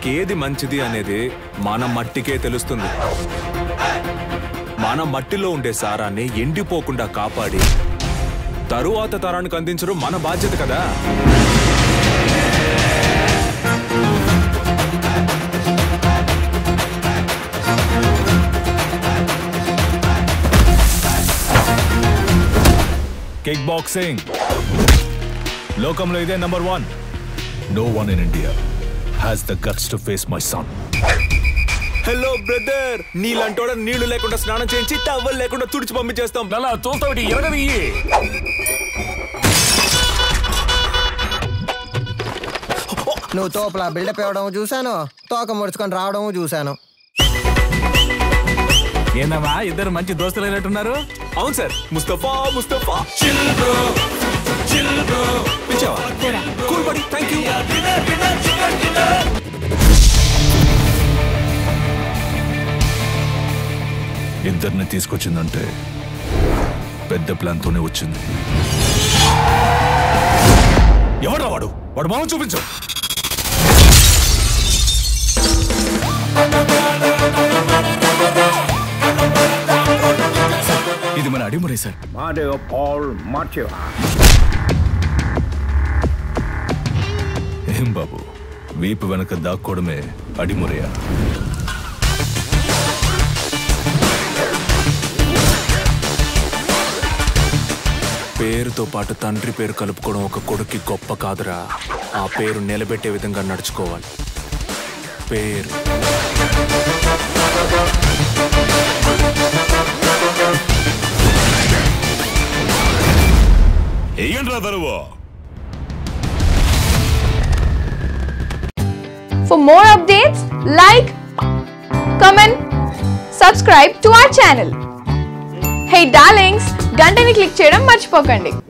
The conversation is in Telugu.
మనకేది మంచిది అనేది మన మట్టికే తెలుస్తుంది మన మట్టిలో ఉండే సారాన్ని ఎండిపోకుండా కాపాడి తరువాత తరానికి అందించడం మన బాధ్యత కదా కిక్ బాక్సింగ్ లోకంలో ఇదే number one no one in India has the guts to face my son hello brother నీళ్ళంటోడ నీళ్లు లేకుండా స్నానం చేయించి టవల్ లేకుండా తుడిచి పంపించేస్తాం అలా చూస్తావిటి ఎరగదియ్యి నువ్వు తోపులా బిల్డప్ ఇవ్వడం చూశాను తోక ముడుచుకొని రావడం చూశాను ఏందమ్మా ఇద్దరు మంచి దోస్తులు అయినట్టున్నారు అవును సార్ ముస్తఫా ముస్తఫా పిలిచావా కూల్ బడి థ్యాంక్ యూ ఇద్దరిని తీసుకొచ్చిందంటే పెద్ద ప్లాన్ తోనే వచ్చింది ఎవడా వాడు వాడు మామ చూపించు ఇది మన అడిమురే సార్ Mario Paul Matteo. ఏం బాబు వీపు వెనక దాక్కోవడమే అడిమురయా పేరుతో పాటు తండ్రి పేరు కలుపుకోవడం ఒక కొడుక్కి గొప్ప కాదురా ఆ పేరు నిలబెట్టే విధంగా నడుచుకోవాలి పేరు ఏయండి రా తరువా For more updates, like, comment, subscribe to our channel. Hey darlings, గంటని click చేయడం మర్చిపోకండి